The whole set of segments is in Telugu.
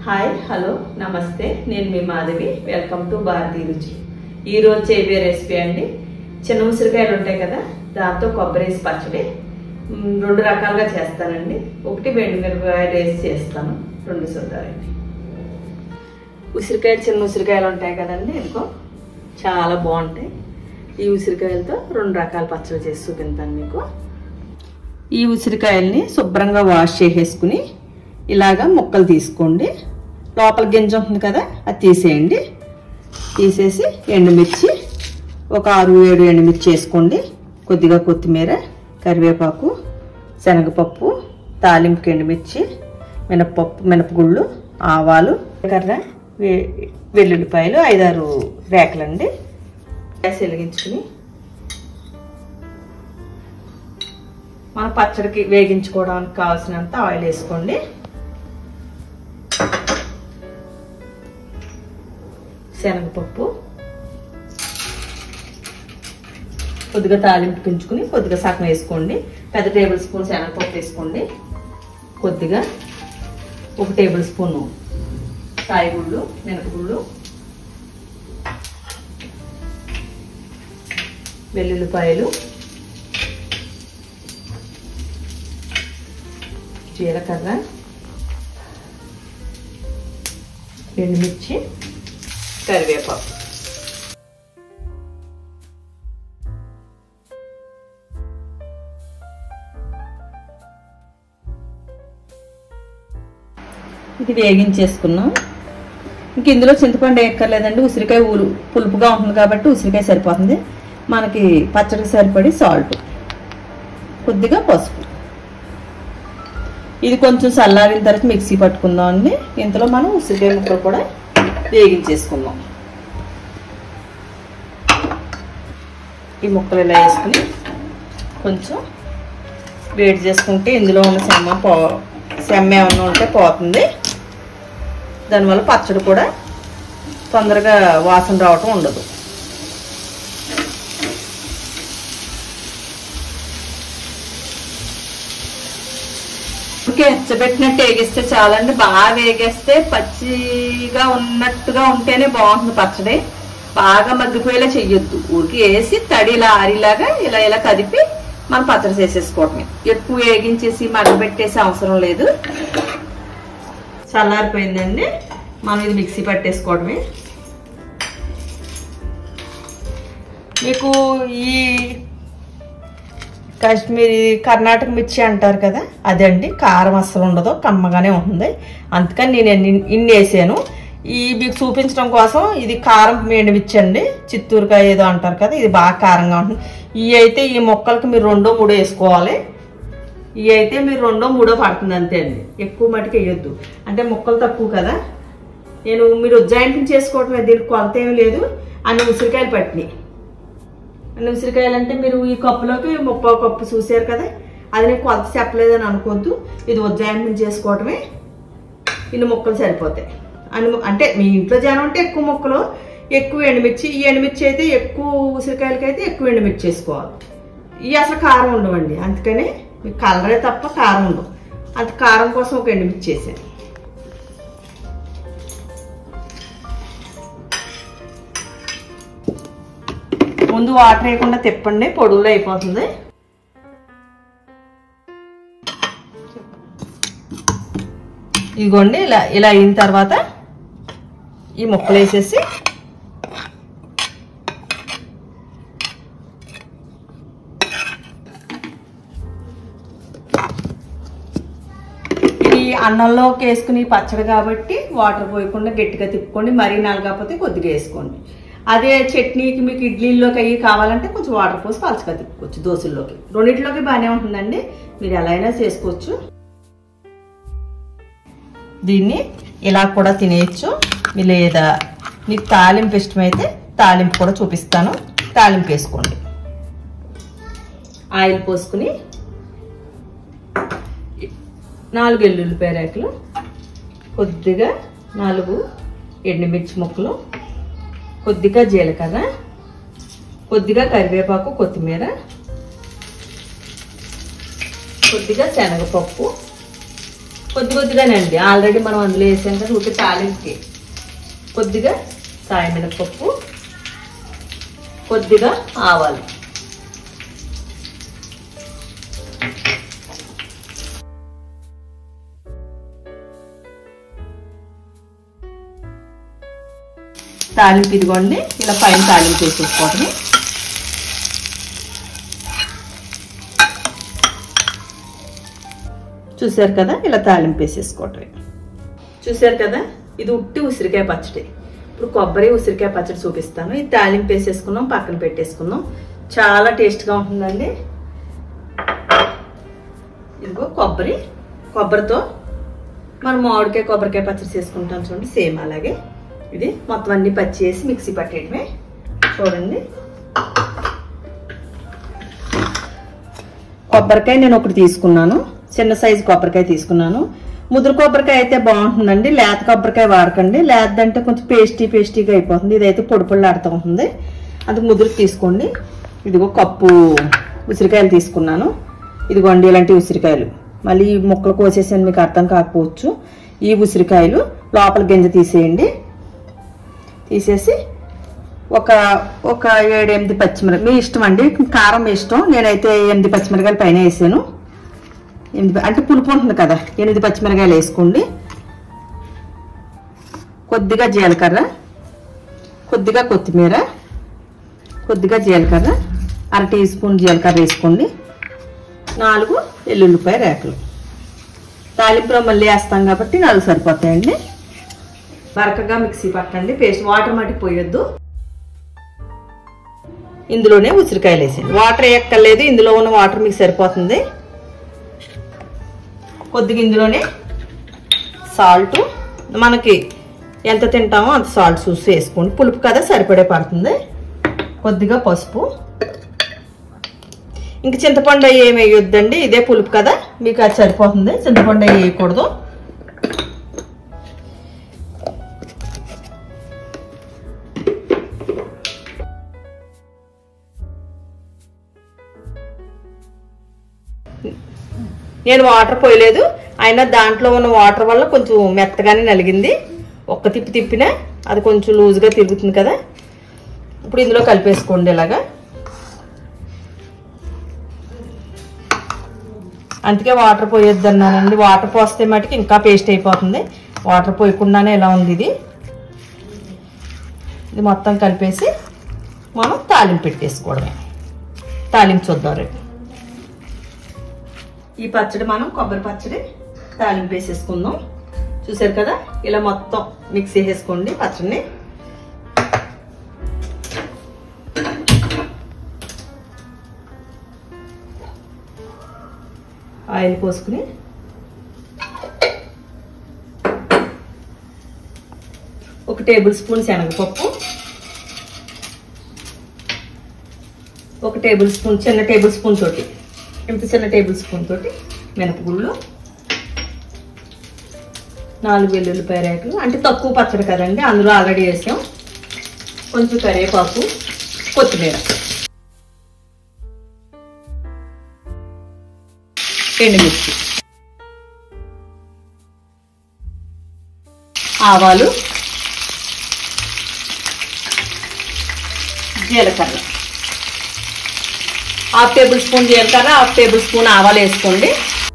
హాయ్ హలో నమస్తే నేను మీ మాధవి వెల్కమ్ టు భారతీ రుచి ఈరోజు చేయబోయే రెసిపీ అండి చిన్న ఉసిరికాయలు ఉంటాయి కదా దాంతో కొబ్బరి వేసి పచ్చడి మ్, రెండు రకాలుగా చేస్తానండి ఒకటి వెండి మిరపకాయలు వేసి చేస్తాను రెండు చూద్దామండి ఉసిరికాయలు చిన్న ఉసిరికాయలు ఉంటాయి కదండి ఎందుకో చాలా బాగుంటాయి ఈ ఉసిరికాయలతో రెండు రకాల పచ్చడి చేసి చూపిస్తాను మీకు ఈ ఉసిరికాయల్ని శుభ్రంగా వాష్ చేసేసుకుని ఇలాగా ముక్కలు తీసుకోండి లోపల గింజ ఉంటుంది కదా అది తీసేయండి తీసేసి ఎండుమిర్చి ఒక ఆరు ఏడు ఎండుమిర్చి వేసుకోండి కొద్దిగా కొత్తిమీర కరివేపాకు శనగపప్పు తాలింపుకి ఎండుమిర్చి మినపప్పు మినపగుళ్ళు ఆవాలు కర్ర వే- వెల్లుల్లిపాయలు ఐదారు రేకలండి గ్యాస్ వెలిగించుకుని మన పచ్చడికి వేగించుకోవడానికి కావాల్సినంత ఆయిల్ వేసుకోండి శనగపప్పు కొద్దిగా తాలింపు పెంచుకుని కొద్దిగా సగం వేసుకోండి పెద్ద టేబుల్ స్పూన్ శనగపప్పు వేసుకోండి కొద్దిగా ఒక టేబుల్ స్పూను కాయగుళ్ళు మినపగుళ్ళు వెల్లుల్లిపాయలు జీలకర్ర ఎండుమిర్చి కరివేపాకు ఇది వేగించేసుకున్నాం ఇంక ఇందులో చింతపండు ఎక్కర్లేదండి ఉసిరికాయ ఊరు పులుపుగా ఉంటుంది కాబట్టి ఉసిరికాయ సరిపోతుంది మనకి పచ్చడికి సరిపడి సాల్ట్ కొద్దిగా పసుపు ఇది కొంచెం చల్లారిన తర్వాత మిక్సీ పట్టుకుందాం అండి ఇంతలో మనం ఉసిరికాయ ముక్కలు కూడా వేగించేసుకుందాం ఈ ముక్కలు ఇలా వేసుకుని కొంచెం వేడి చేసుకుంటే ఇందులో ఉన్న సెమ్మ పో సెమ్మ ఏమన్నా ఉంటే పోతుంది దానివల్ల పచ్చడి కూడా తొందరగా వాసన రావటం ఉండదు ఎచ్చబెట్టినట్టు వేగిస్తే చాలండి బాగా వేగేస్తే పచ్చిగా ఉన్నట్టుగా ఉంటేనే బాగుంటుంది పచ్చడి బాగా మగ్గిపోయేలా చెయ్యొద్దు ఊరికి వేసి తడి ఇలా ఆరిలాగా ఇలా ఇలా కదిపి మనం పచ్చడి చేసేసుకోవటమే ఎక్కువ వేగించేసి మగ్గబెట్టేసి అవసరం లేదు చల్లారిపోయిందండి మనం ఇది మిక్సీ పట్టేసుకోవడమే మీకు ఈ కాశ్మీరీ కర్ణాటక మిర్చి అంటారు కదా అదండి కారం అస్సలు ఉండదు కమ్మగానే ఉంటుంది అందుకని నేను ఎన్ని- ఇన్ని వేసాను ఈ మీకు చూపించడం కోసం ఇది కారం ఎండుమిర్చి అండి చిత్తూరుకాయ ఏదో అంటారు కదా ఇది బాగా కారంగా ఉంటుంది ఇవి అయితే ఈ మొక్కలకి మీరు రెండో మూడో వేసుకోవాలి ఇవి అయితే మీరు రెండో మూడో పడుతుంది అంతే అండి ఎక్కువ మటుకు వేయొద్దు అంటే ముక్కలు తక్కువ కదా నేను మీరు ఉజ్జాయింపు చేసుకోవటమే దీనికి కొలత ఏమీ లేదు అన్ని ఉసిరికాయలు పట్టినాయి అన్ని ఉసిరికాయలు అంటే మీరు ఈ కప్పులోకి ముప్పై కప్పు చూసారు కదా అది నేను కొలత చెప్పలేదని అనుకోవద్దు ఇది ఉజ్జాయింపు చేసుకోవటమే ఇన్ని ముక్కలు సరిపోతాయి అన్ని ము- అంటే మీ ఇంట్లో జనం అంటే ఎక్కువ ముక్కలు ఎక్కువ ఎండుమిర్చి ఈ ఎండుమిర్చి అయితే ఎక్కువ ఉసిరికాయలకి అయితే ఎక్కువ ఎండుమిర్చి వేసుకోవాలి ఇవి అసలు కారం ఉండవండి అందుకని మీకు కలరే తప్ప కారం ఉండవు అంత కారం కోసం ఒక ఎండుమిర్చి చేశాను ముందు వాటర్ వేయకుండా తిప్పండి పొడుగులో అయిపోతుంది ఇదిగోండి ఇలా ఇలా అయిన తర్వాత ఈ ముక్కలు వేసేసి ఈ అన్నంలోకి వేసుకుని పచ్చడి కాబట్టి వాటర్ పోయకుండా గట్టిగా తిప్పుకోండి మరీ నలగకపోతే కొద్దిగా వేసుకోండి అదే చట్నీకి మీకు ఇడ్లీలోకి అయ్యి కావాలంటే కొంచెం వాటర్ పోసి పలచగా తిప్పుకోవచ్చు దోశల్లోకి రెండింటిలోకి బాగానే ఉంటుందండి మీరు ఎలా అయినా చేసుకోవచ్చు దీన్ని ఇలా కూడా తినేయచ్చు లేదా మీకు తాలింపు ఇష్టమైతే తాలింపు కూడా చూపిస్తాను తాలింపు వేసుకోండి ఆయిల్ పోసుకుని నాలుగు ఎల్లుల్లిపాయ రేకులు కొద్దిగా నాలుగు ఎండుమిర్చి ముక్కలు కొద్దిగా జీలకర్ర కొద్దిగా కరివేపాకు కొత్తిమీర కొద్దిగా శనగపప్పు కొద్ది కొద్దిగానండి ఆల్రెడీ మనం అందులో వేసాం కదా ఊరికే తాలింపుకి కొద్దిగా సాయం మినపప్పు కొద్దిగా ఆవాలు తాలింపు ఇదిగోండి ఇలా పైన తాలింపు వేసేసుకోవటం చూశారు కదా ఇలా తాలింపు వేసేసుకోవటం చూశారు కదా ఇది ఉట్టి ఉసిరికాయ పచ్చడి ఇప్పుడు కొబ్బరి ఉసిరికాయ పచ్చడి చూపిస్తాను ఇది తాలింపు వేసేసుకున్నాం పక్కన పెట్టేసుకుందాం చాలా టేస్ట్గా ఉంటుందండి ఇదిగో కొబ్బరి కొబ్బరితో మనం మామిడికాయ కొబ్బరికాయ పచ్చడి చేసుకుంటాం చూడండి సేమ్ అలాగే ఇది మొత్తం అన్ని పచ్చి వేసి మిక్సీ పట్టేయటమే చూడండి కొబ్బరికాయ నేను ఒకటి తీసుకున్నాను చిన్న సైజు కొబ్బరికాయ తీసుకున్నాను ముదురు కొబ్బరికాయ అయితే బాగుంటుందండి లేత కొబ్బరికాయ వాడకండి లేదంటే కొంచెం పేస్టీ పేస్టీగా అయిపోతుంది ఇదైతే పొడి పొడి ఆడుతూ ఉంటుంది అందుకు ముదురు తీసుకోండి ఇదిగో కప్పు ఉసిరికాయలు తీసుకున్నాను ఇదిగోండి ఇలాంటి ఉసిరికాయలు మళ్ళీ ఈ ముక్కలు కోసేసాను మీకు అర్థం కాకపోవచ్చు ఈ ఉసిరికాయలు లోపల గింజ తీసేయండి తీసేసి ఒక ఒక ఏడు ఎనిమిది పచ్చిమిరప మీ ఇష్టం అండి కారం మీ ఇష్టం నేనైతే ఎనిమిది పచ్చిమిరకాయలు పైన వేసాను ఎనిమిది అంటే పులుపు ఉంటుంది కదా ఎనిమిది పచ్చిమిరకాయలు వేసుకోండి కొద్దిగా జీలకర్ర కొద్దిగా కొత్తిమీర కొద్దిగా జీలకర్ర అర టీ స్పూన్ జీలకర్ర వేసుకోండి నాలుగు ఎల్లుల్లిపాయ రేకలు తాలింపులో మళ్ళీ వేస్తాం కాబట్టి నాలుగు సరిపోతాయండి బరకగా మిక్సీ పట్టండి పేస్ట్ వాటర్ మటుకు పోయొద్దు ఇందులోనే ఉసిరికాయలు వేసేయండి వాటర్ వేయక్కర్లేదు ఇందులో ఉన్న వాటర్ మీకు సరిపోతుంది కొద్దిగా ఇందులోనే సాల్ట్ మనకి ఎంత తింటామో అంత సాల్ట్ చూసి వేసుకోండి పులుపు కదా సరిపడే పడుతుంది కొద్దిగా పసుపు ఇంక చింతపండు అవి ఏమి వేయొద్దండి ఇదే పులుపు కదా మీకు అది సరిపోతుంది చింతపండు అవి వేయకూడదు నేను వాటర్ పోయలేదు అయినా దాంట్లో ఉన్న వాటర్ వల్ల కొంచెం మెత్తగానే నలిగింది ఒక్క తిప్పి తిప్పినా అది కొంచెం లూజ్గా తిరుగుతుంది కదా ఇప్పుడు ఇందులో కలిపేసుకోండి ఇలాగా అందుకే వాటర్ పోయొద్దు అన్నానండి వాటర్ పోస్తే మటుకు ఇంకా పేస్ట్ అయిపోతుంది వాటర్ పోయకుండానే ఇలా ఉంది ఇది ఇది మొత్తం కలిపేసి మనం తాలింపు పెట్టేసుకోవడమే తాలింపు చూద్దాం రేపు ఈ పచ్చడి మనం కొబ్బరి పచ్చడి తాలింపు వేసేసుకుందాం చూసారు కదా ఇలా మొత్తం మిక్స్ చేసేసుకోండి పచ్చడిని ఆయిల్ పోసుకుని ఒక టేబుల్ స్పూన్ శనగపప్పు ఒక టేబుల్ స్పూన్ చిన్న టేబుల్ స్పూన్ తోటి ఇంత చిన్న టేబుల్ స్పూన్ తోటి మినపగుళ్ళు నాలుగు వెల్లుల్లిపాయ రేకులు అంటే తక్కువ పచ్చడి కదండి అందులో ఆల్రెడీ వేసాం కొంచెం కరివేపాకు కొత్తిమీర ఎండుమిర్చి ఆవాలు జీలకర్ర హాఫ్ టేబుల్ స్పూన్ జీలకర్ర హాఫ్ టేబుల్ స్పూన్ ఆవాలు వేసుకోండి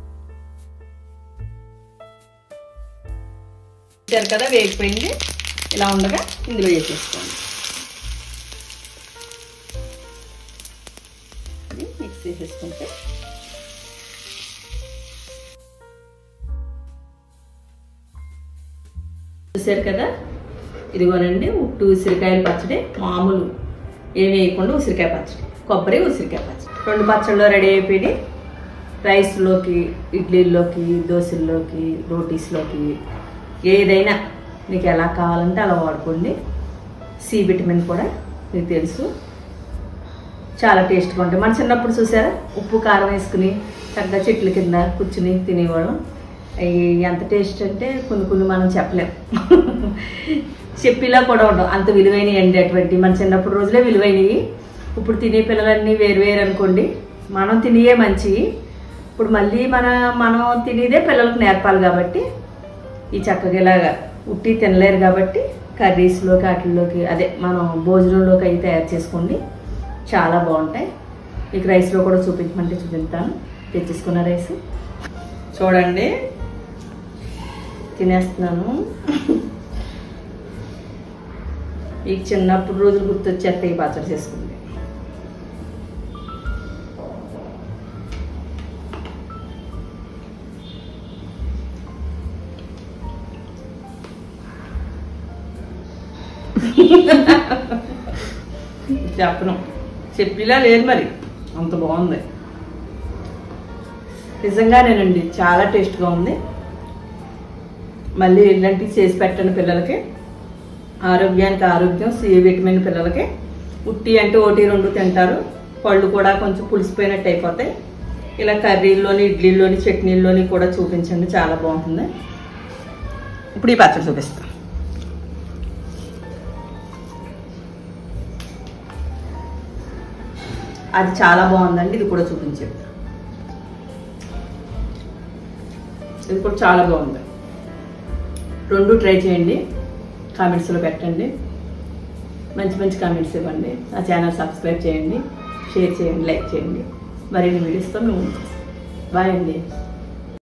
చూసారు కదా వేగిపోయింది ఇలా ఉండగా ఇందులో వేసేసుకోండి ఇది మిక్స్ చేసేసుకుంటే చూసారు కదా ఇదిగోనండి ఉట్టు ఉసిరికాయల పచ్చడి మామూలు ఏమి వేయకుండా ఉసిరికాయ పచ్చడి కొబ్బరి ఉసిరికాయ పచ్చడి రెండు పచ్చళ్ళు రెడీ అయిపోయి రైస్లోకి ఇడ్లీల్లోకి దోశల్లోకి రోటీస్లోకి ఏదైనా మీకు ఎలా కావాలంటే అలా వాడుకోండి సి విటమిన్ కూడా మీకు తెలుసు చాలా టేస్ట్గా ఉంటాయి మన చిన్నప్పుడు చూసారా ఉప్పు కారం వేసుకుని చక్కగా చెట్ల కింద కూర్చుని తినేవాళ్ళం అవి ఎంత టేస్ట్ అంటే కొన్ని కొన్ని మనం చెప్పలేం చెప్పిలా కూడా ఉండవు అంత విలువైనవి అండి అటువంటి మన చిన్నప్పుడు రోజులే విలువైనవి ఇప్పుడు తినే పిల్లలన్నీ వేరు వేరు అనుకోండి మనం తినేయే మంచివి ఇప్పుడు మళ్ళీ మన మనం తినేదే పిల్లలకు నేర్పాలి కాబట్టి ఈ చక్కగా ఇలాగా ఉట్టి తినలేరు కాబట్టి కర్రీస్లోకి వాటిల్లోకి అదే మనం భోజనంలోకి అవి తయారు చేసుకోండి చాలా బాగుంటాయి మీకు రైస్లో కూడా చూపించమంటే చూపిస్తాను తెచ్చేసుకున్న రైస్ చూడండి తినేస్తున్నాను ఈ చిన్నప్పుడు రోజులు గుర్తొచ్చేస్తాయి ఈ పచ్చడి చేసుకుంటే చెప్పను చెప్పిలా లేదు మరి అంత బాగుంది నిజంగానేనండి చాలా టేస్ట్గా ఉంది మళ్ళీ ఇలాంటివి చేసి పెట్టండి పిల్లలకి ఆరోగ్యానికి ఆరోగ్యం సి విటమిన్ పిల్లలకి ఉట్టి అంటే ఒకటి రెండు తింటారు పళ్ళు కూడా కొంచెం పులిసిపోయినట్టు అయిపోతాయి ఇలా కర్రీల్లోని ఇడ్లీలోని చట్నీల్లోని కూడా చూపించండి చాలా బాగుంటుంది ఇప్పుడు ఈ పచ్చడి చూపిస్తాం అది చాలా బాగుందండి ఇది కూడా చూపించండి ఇది కూడా చాలా బాగుంది రెండు ట్రై చేయండి కామెంట్స్లో పెట్టండి మంచి మంచి కామెంట్స్ ఇవ్వండి నా ఛానల్ సబ్స్క్రైబ్ చేయండి షేర్ చేయండి లైక్ చేయండి మరిన్ని వీడియోస్తో మేము బాయ్ అండి